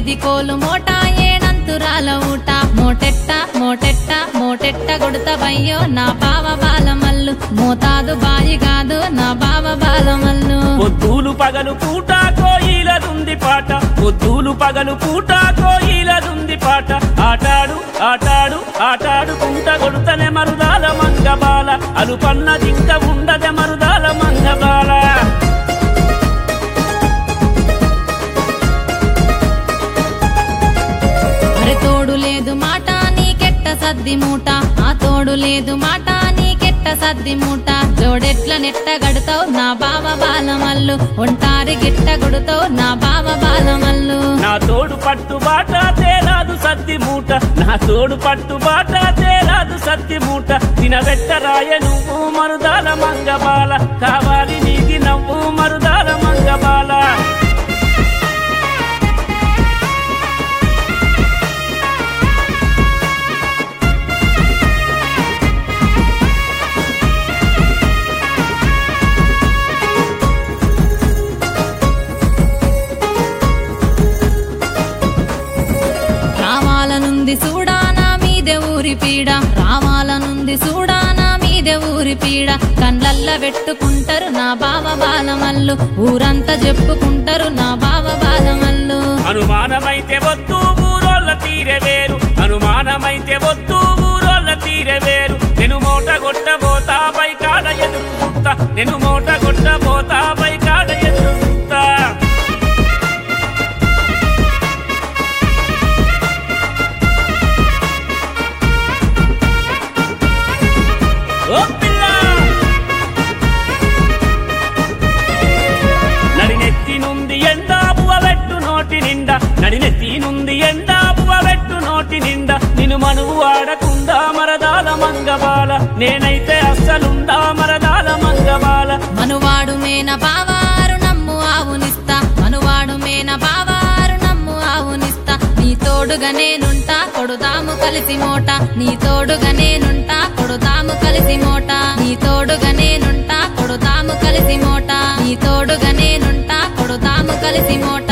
ఏది కోలు మోట ఏడంతురాల ఊట మోటెట్ట మోటెట్ట మోటెట్ట కొడతవయ్యో నా బావ బాలమల్లు మోతాదు బాయి కాదు నా బావ బాలమల్లు పొద్దులు పగలు పూట కోయిలదుంది పాట పొద్దులు పగలు పూట కోయిలదుంది పాట ఆటాడు ఆటాడు ఆటాడుకుంట కొడుతనే మరుదాల మంగబాల అలుపన్న జింక ఉండదే మరుదాల మంగబాల అరే తోడు లేదు మాట నీకెట్ట సద్ది మూట ఆ తోడు లేదు మాట నీకెట్ట సద్ది మూట జోడెట్ల నెట్ట గడుతావు నా బావ బాలమల్లు ఒంటారి గిట్ట కొడుతావు నా బావ బాలమల్లు నా తోడు పట్టు బాట తేరాదు సత్తి మూట నా తోడు పట్టు బాట తేరాదు సత్తి మూట తినబెట్ట రాయ నువ్వు మరుదాల మంగబాల కావాలి నీది నవ్వు మరుదాల మంగబాల రావాలనుంది చూడానా మీదే ఊరి పీడ రావాలనుంది చూడానా మీదే ఊరి పీడ కండ్లల్ల పెట్టుకుంటారు నా బావ బాలమల్లు ఊరంతా చెప్పుకుంటారు నా బావ బాలమల్లు అనుమానమైతే వద్దు ఊరోళ్ళ తీరె వేరు అనుమానమైతే వద్దు ఊరోళ్ళ తీరె వేరు నేను మూట కొట్టబోతా పై కాడ ఎదురు చూస్తా నేను మూట కొట్టబోతా పై కాడ ఎదురు చూస్తా ఓ పిల్ల నడినెత్తి నుండి ఎండా బువ పెట్టు నోటి నిండా నడినెత్తి నుండి ఎండా బువ పెట్టు నోటి నిండా నిన్ను మనువు ఆడకుండా మరదాల మంగబాల నేనైతే అస్సలుండా మరదాల మంగబాల మనువాడు మేన బావారు నమ్ము ఆవునిస్తా మనువాడు మేన బావారు నమ్ము ఆవునిస్తా నీ తోడుగా నేనుంటా కొడుదాము కలిసి మోట నీ తోడుగా నేనుంటా కొడుదాము కలిసి మోట నీ తోడుగా నేనుంటా కొడుదాము కలిసి మోట నీ తోడుగా నేనుంటా కొడుదాము కలిసి మోట